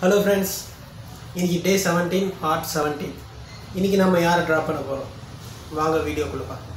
hello friends இன்னைக்கு டே seventeen part seventeen இன்னைக்கு நம்ம யாரை ட்ராப் பண்ண போகிறோம் வாங்க வீடியோக்குள்ள பார்க்கலாம்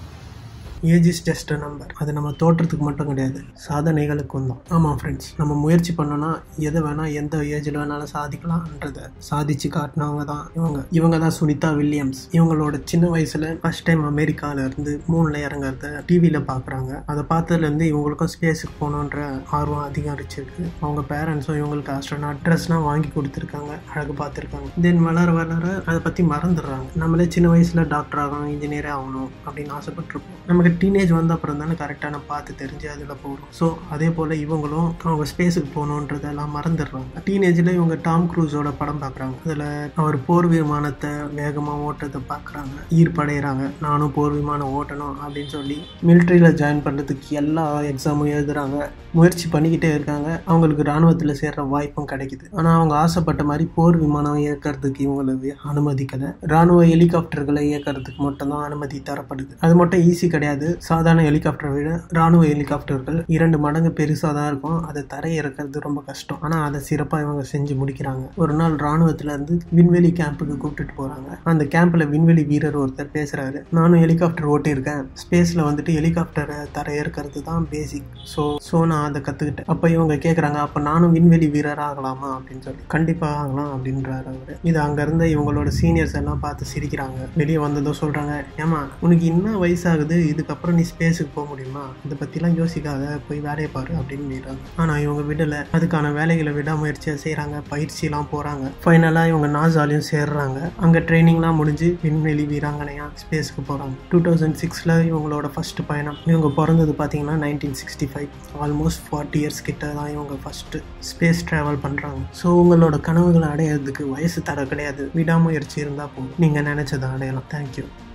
ஏஜ் இஸ் ஜஸ்ட் நம்பர் அது நம்ம தோற்றத்துக்கு மட்டும் கிடையாது சாதனைகளுக்கும் தான் ஆமாம் ஃப்ரெண்ட்ஸ் நம்ம முயற்சி பண்ணோன்னா எதை வேணால் எந்த ஏஜில் வேணாலும் சாதிக்கலாம்ன்றதை சாதிச்சு காட்டினவங்க தான் இவங்க இவங்க தான் சுனிதா வில்லியம்ஸ் இவங்களோட சின்ன வயசில் ஃபர்ஸ்ட் டைம் அமெரிக்கால இருந்து மூணில் இறங்குறத டிவியில் பார்க்குறாங்க அதை பார்த்ததுலேருந்து இவங்களுக்கும் ஸ்பேஸுக்கு போகணுன்ற ஆர்வம் அதிகரிச்சிருக்கு அவங்க பேரண்ட்ஸும் இவங்களுக்கு ஆஸ்ட்ரோனாட் ட்ரெஸ்லாம் வாங்கி கொடுத்துருக்காங்க அழகு பார்த்துருக்காங்க தென் வளர வளர அதை பற்றி மறந்துடுறாங்க நம்மளே சின்ன வயசில் டாக்டர் ஆகணும் இன்ஜினியர் ஆகணும் அப்படின்னு ஆசைப்பட்டிருப்போம் நமக்கு டீனேஜ் வந்த அப்புறம் தானே கரெக்டான பார்த்து தெரிஞ்சு அதில் போகிறோம் ஸோ அதே போல் இவங்களும் அவங்க ஸ்பேஸுக்கு போகணுன்றதெல்லாம் மறந்துடுறாங்க டீனேஜில் இவங்க டாம் க்ரூஸோட படம் பார்க்குறாங்க அதில் அவர் போர் விமானத்தை வேகமாக ஓட்டுறதை பார்க்குறாங்க ஈர்ப்படைகிறாங்க நானும் போர் விமானம் ஓட்டணும் அப்படின்னு சொல்லி மிலிட்ரியில் ஜாயின் பண்ணுறதுக்கு எல்லா எக்ஸாமும் எழுதுறாங்க முயற்சி பண்ணிக்கிட்டே இருக்காங்க அவங்களுக்கு இராணுவத்தில் சேர்ற வாய்ப்பும் கிடைக்குது ஆனால் அவங்க ஆசைப்பட்ட மாதிரி போர் விமானம் இயக்கிறதுக்கு இவங்களுக்கு அனுமதிக்கலை இராணுவ ஹெலிகாப்டர்களை இயக்கிறதுக்கு மட்டும்தான் அனுமதி தரப்படுது அது மட்டும் ஈஸி கிடையாது சாதாரண ஹெலிகாப்டரை விட இராணுவ ஹெலிகாப்டர்கள் இரண்டு மடங்கு பெருசாக தான் இருக்கும் அதை தரை இறக்கிறது ரொம்ப கஷ்டம் ஆனால் அதை சிறப்பாக இவங்க செஞ்சு முடிக்கிறாங்க ஒரு நாள் இராணுவத்துல இருந்து விண்வெளி கேம்புக்கு கூப்பிட்டுட்டு போகிறாங்க அந்த கேம்பில் விண்வெளி வீரர் ஒருத்தர் பேசுகிறாரு நானும் ஹெலிகாப்டர் ஓட்டியிருக்கேன் ஸ்பேஸில் வந்துட்டு ஹெலிகாப்டரை தரை இறக்கிறது தான் பேசிக் ஸோ ஸோ நான் அதை கற்றுக்கிட்டேன் அப்போ இவங்க கேட்குறாங்க அப்போ நானும் விண்வெளி வீரர் ஆகலாமா அப்படின்னு சொல்லி கண்டிப்பாக ஆகலாம் அப்படின்றாரு அவர் இது அங்கே இருந்த இவங்களோட சீனியர்ஸ் எல்லாம் பார்த்து சிரிக்கிறாங்க வெளியே வந்ததும் சொல்கிறாங்க ஏமா உனக்கு இன்னும் வயசாகுது இதுக்கப்புறம் நீ ஸ்பேஸுக்கு போக முடியுமா இதை பற்றிலாம் யோசிக்காத போய் வேலையை பாரு அப்படின்னு சொல்றாங்க ஆனால் இவங்க விடலை அதுக்கான வேலைகளை விடாமுயற்சியை செய்கிறாங்க பயிற்சியெல்லாம் போகிறாங்க ஃபைனலாக இவங்க நாசாலையும் சேர்றாங்க அங்கே ட்ரைனிங்லாம் முடிஞ்சு விண்வெளி வீராங்கனையாக ஸ்பேஸுக்கு போகிறாங்க டூ தௌசண்ட் சிக்ஸில் இவங்களோட ஃபர்ஸ்ட் பயணம் இவங்க பிறந்தது பார்த்தீங்கன்னா nineteen sixty five almost forty years கிட்ட தான் இவங்க ஃபஸ்ட்டு ஸ்பேஸ் ட்ராவல் பண்ணுறாங்க ஸோ உங்களோட கனவுகளை அடையிறதுக்கு வயசு தர கிடையாது விடாமுயற்சி இருந்தால் போதும் நீங்கள் நினச்சதை அடையலாம் தேங்க்யூ